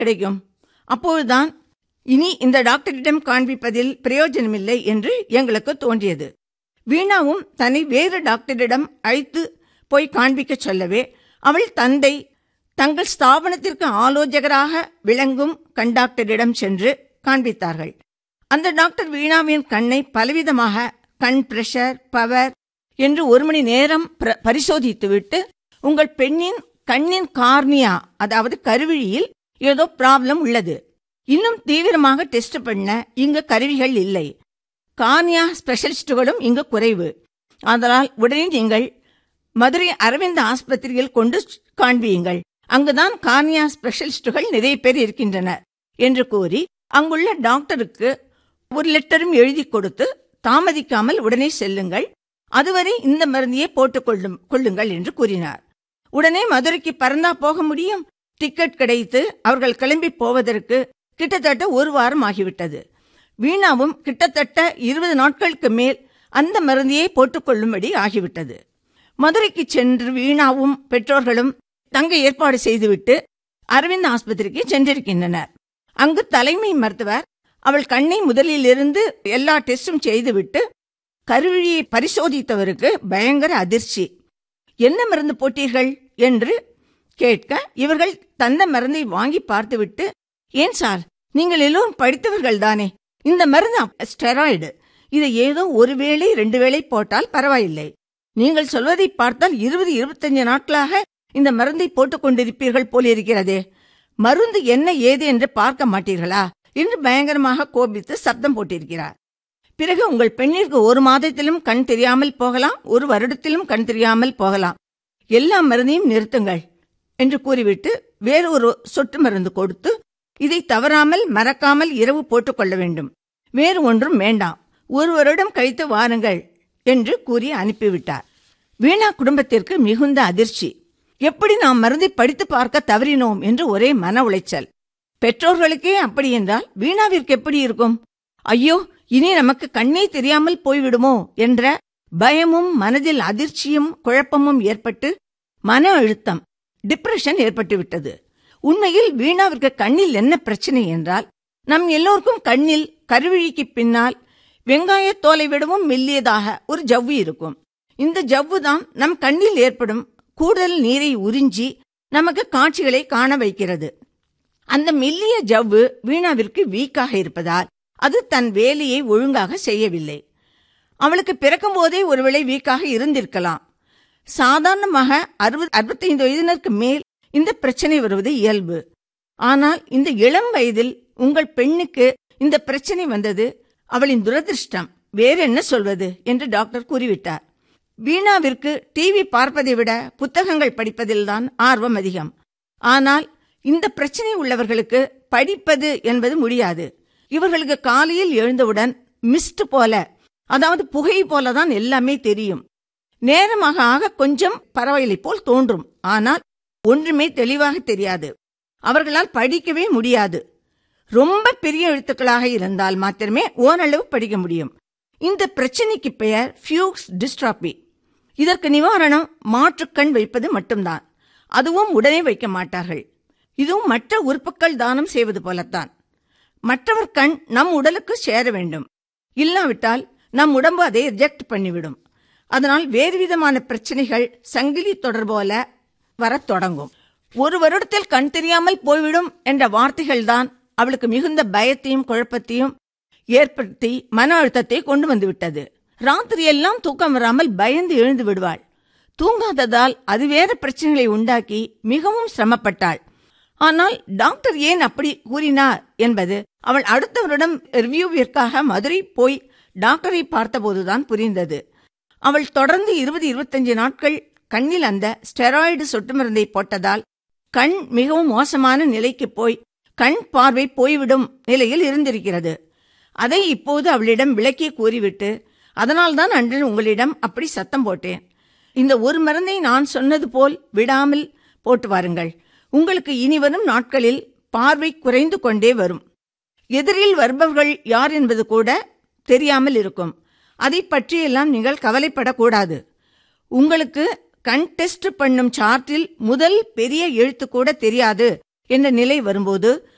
கிடைக்கும் அப்போதுதான் இனி இந்த டாக்டரிடம் காண்பிப்பதில் பிரயோஜனமில்லை என்று எங்களுக்கு தோன்றியது வீணாவும் தன்னை வேறு டாக்டரிடம் அழைத்து போய் காண்பிக்கச் சொல்லவே அவள் தந்தை தங்கள் ஸ்தாபனத்திற்கு ஆலோசகராக விளங்கும் கண்டாக்டரிடம் சென்று காண்பித்தார்கள் அந்த டாக்டர் வீணாவின் கண்ணை பலவிதமாக கண் பிரஷர் பவர் என்று ஒரு மணி நேரம் பிர- பரிசோதித்துவிட்டு உங்கள் பெண்ணின் கண்ணின் கார்னியா அதாவது கருவிழியில் ஏதோ ப்ராப்ளம் உள்ளது இன்னும் தீவிரமாக டெஸ்ட் பண்ண இங்கு கருவிகள் இல்லை கார்னியா ஸ்பெஷலிஸ்டுகளும் இங்கு குறைவு அதனால் உடனே நீங்கள் மதுரை அரவிந்த் ஆஸ்பத்திரியில் கொண்டு காண்பியுங்கள் அங்குதான் கார்னியா ஸ்பெஷலிஸ்டுகள் நிறைய பேர் இருக்கின்றனர் என்று கூறி அங்குள்ள டாக்டருக்கு ஒரு லெட்டரும் எழுதி கொடுத்து தாமதிக்காமல் உடனே செல்லுங்கள் அதுவரை இந்த மருந்தையே போட்டுக் கொள்ளும் கொள்ளுங்கள் என்று கூறினார் உடனே மதுரைக்கு பறந்தா போக முடியும் டிக்கெட் கிடைத்து அவர்கள் கிளம்பி போவதற்கு கிட்டத்தட்ட ஒரு வாரம் ஆகிவிட்டது வீணாவும் கிட்டத்தட்ட இருபது நாட்களுக்கு மேல் அந்த மருந்தையே போட்டுக்கொள்ளும்படி ஆகிவிட்டது மதுரைக்கு சென்று வீணாவும் பெற்றோர்களும் தங்க ஏற்பாடு செய்துவிட்டு அரவிந்த் ஆஸ்பத்திரிக்கு சென்றிருக்கின்றனர் அங்கு தலைமை மருத்துவர் அவள் கண்ணை முதலிலிருந்து எல்லா டெஸ்டும் செய்துவிட்டு கருவிழியை பரிசோதித்தவருக்கு பயங்கர அதிர்ச்சி என்ன மருந்து போட்டீர்கள் என்று கேட்க இவர்கள் தந்த மருந்தை வாங்கி பார்த்துவிட்டு ஏன் சார் நீங்கள் எல்லோரும் படித்தவர்கள் தானே இந்த மருந்து ஸ்டெராய்டு இதை ஏதோ ஒரு வேளை ரெண்டு வேளை போட்டால் பரவாயில்லை நீங்கள் சொல்வதை பார்த்தால் இருபது இருபத்தஞ்சு நாட்களாக இந்த மருந்தை போட்டுக் கொண்டிருப்பீர்கள் போலிருக்கிறதே மருந்து என்ன ஏது என்று பார்க்க மாட்டீர்களா என்று பயங்கரமாக கோபித்து சப்தம் போட்டிருக்கிறார் பிறகு உங்கள் பெண்ணிற்கு ஒரு மாதத்திலும் கண் தெரியாமல் போகலாம் ஒரு வருடத்திலும் கண் தெரியாமல் போகலாம் எல்லா மருந்தையும் நிறுத்துங்கள் என்று கூறிவிட்டு வேறு ஒரு சொட்டு மருந்து கொடுத்து இதை தவறாமல் மறக்காமல் இரவு போட்டுக்கொள்ள வேண்டும் வேறு ஒன்றும் வேண்டாம் ஒரு வருடம் கழித்து வாருங்கள் என்று கூறி அனுப்பிவிட்டார் வீணா குடும்பத்திற்கு மிகுந்த அதிர்ச்சி எப்படி நாம் மருந்தை படித்து பார்க்க தவறினோம் என்று ஒரே மன உளைச்சல் பெற்றோர்களுக்கே அப்படி என்றால் வீணாவிற்கு எப்படி இருக்கும் ஐயோ இனி நமக்கு கண்ணே தெரியாமல் போய்விடுமோ என்ற பயமும் மனதில் அதிர்ச்சியும் குழப்பமும் ஏற்பட்டு மன அழுத்தம் டிப்ரெஷன் ஏற்பட்டுவிட்டது உண்மையில் வீணாவிற்கு கண்ணில் என்ன பிரச்சனை என்றால் நம் எல்லோருக்கும் கண்ணில் கருவிழிக்கு பின்னால் வெங்காயத் தோலை விடவும் மெல்லியதாக ஒரு ஜவ்வு இருக்கும் இந்த ஜவ்வு தான் நம் கண்ணில் ஏற்படும் கூடுதல் நீரை உறிஞ்சி நமக்கு காட்சிகளை காண வைக்கிறது அந்த மெல்லிய ஜவ்வு வீணாவிற்கு வீக்காக இருப்பதால் அது தன் வேலையை ஒழுங்காக செய்யவில்லை அவளுக்கு பிறக்கும் போதே ஒருவேளை வீக்காக இருந்திருக்கலாம் சாதாரணமாக அறுபது அறுபத்தைந்து வயதினருக்கு மேல் இந்த பிரச்சனை வருவது இயல்பு ஆனால் இந்த இளம் வயதில் உங்கள் பெண்ணுக்கு இந்த பிரச்சனை வந்தது அவளின் துரதிர்ஷ்டம் வேற என்ன சொல்வது என்று டாக்டர் கூறிவிட்டார் வீணாவிற்கு டிவி பார்ப்பதை விட புத்தகங்கள் படிப்பதில்தான் ஆர்வம் அதிகம் ஆனால் இந்த பிரச்சனை உள்ளவர்களுக்கு படிப்பது என்பது முடியாது இவர்களுக்கு காலையில் எழுந்தவுடன் மிஸ்ட் போல அதாவது புகை போலதான் எல்லாமே தெரியும் நேரமாக ஆக கொஞ்சம் பரவாயில்லை போல் தோன்றும் ஆனால் ஒன்றுமே தெளிவாக தெரியாது அவர்களால் படிக்கவே முடியாது ரொம்ப பெரிய எழுத்துக்களாக இருந்தால் மாத்திரமே ஓரளவு படிக்க முடியும் இந்த பிரச்சனைக்கு பெயர் ஃபியூக்ஸ் டிஸ்ட்ராபி இதற்கு நிவாரணம் மாற்றுக்கண் வைப்பது மட்டும்தான் அதுவும் உடனே வைக்க மாட்டார்கள் இதுவும் மற்ற உறுப்புகள் தானம் செய்வது போலத்தான் மற்றவர் கண் நம் உடலுக்கு சேர வேண்டும் இல்லாவிட்டால் நம் உடம்பு அதை ரிஜெக்ட் பண்ணிவிடும் அதனால் வேறு விதமான பிரச்சனைகள் சங்கிலி தொடர் போல வரத் தொடங்கும் ஒரு வருடத்தில் கண் தெரியாமல் போய்விடும் என்ற வார்த்தைகள்தான் அவளுக்கு மிகுந்த பயத்தையும் குழப்பத்தையும் ஏற்படுத்தி மன அழுத்தத்தை கொண்டு வந்து விட்டது ராத்திரியெல்லாம் தூக்கம் வராமல் பயந்து எழுந்து விடுவாள் தூங்காததால் அது வேற பிரச்சனைகளை உண்டாக்கி மிகவும் சிரமப்பட்டாள் ஆனால் டாக்டர் ஏன் அப்படி கூறினார் என்பது அவள் அடுத்த வருடம் ரிவ்யூவிற்காக மதுரை போய் டாக்டரை பார்த்தபோதுதான் புரிந்தது அவள் தொடர்ந்து இருபது இருபத்தஞ்சு நாட்கள் கண்ணில் அந்த ஸ்டெராய்டு சொட்டு மருந்தை போட்டதால் கண் மிகவும் மோசமான நிலைக்கு போய் கண் பார்வை போய்விடும் நிலையில் இருந்திருக்கிறது அதை இப்போது அவளிடம் விளக்கி கூறிவிட்டு அதனால்தான் அன்று உங்களிடம் அப்படி சத்தம் போட்டேன் இந்த ஒரு மருந்தை நான் சொன்னது போல் விடாமல் போட்டு வாருங்கள் உங்களுக்கு இனி வரும் நாட்களில் பார்வை குறைந்து கொண்டே வரும் எதிரில் வருபவர்கள் யார் என்பது கூட தெரியாமல் இருக்கும் அதை பற்றியெல்லாம் நீங்கள் கவலைப்படக்கூடாது உங்களுக்கு கண் டெஸ்ட் பண்ணும் சார்ட்டில் முதல் பெரிய எழுத்து கூட தெரியாது என்ற நிலை வரும்போது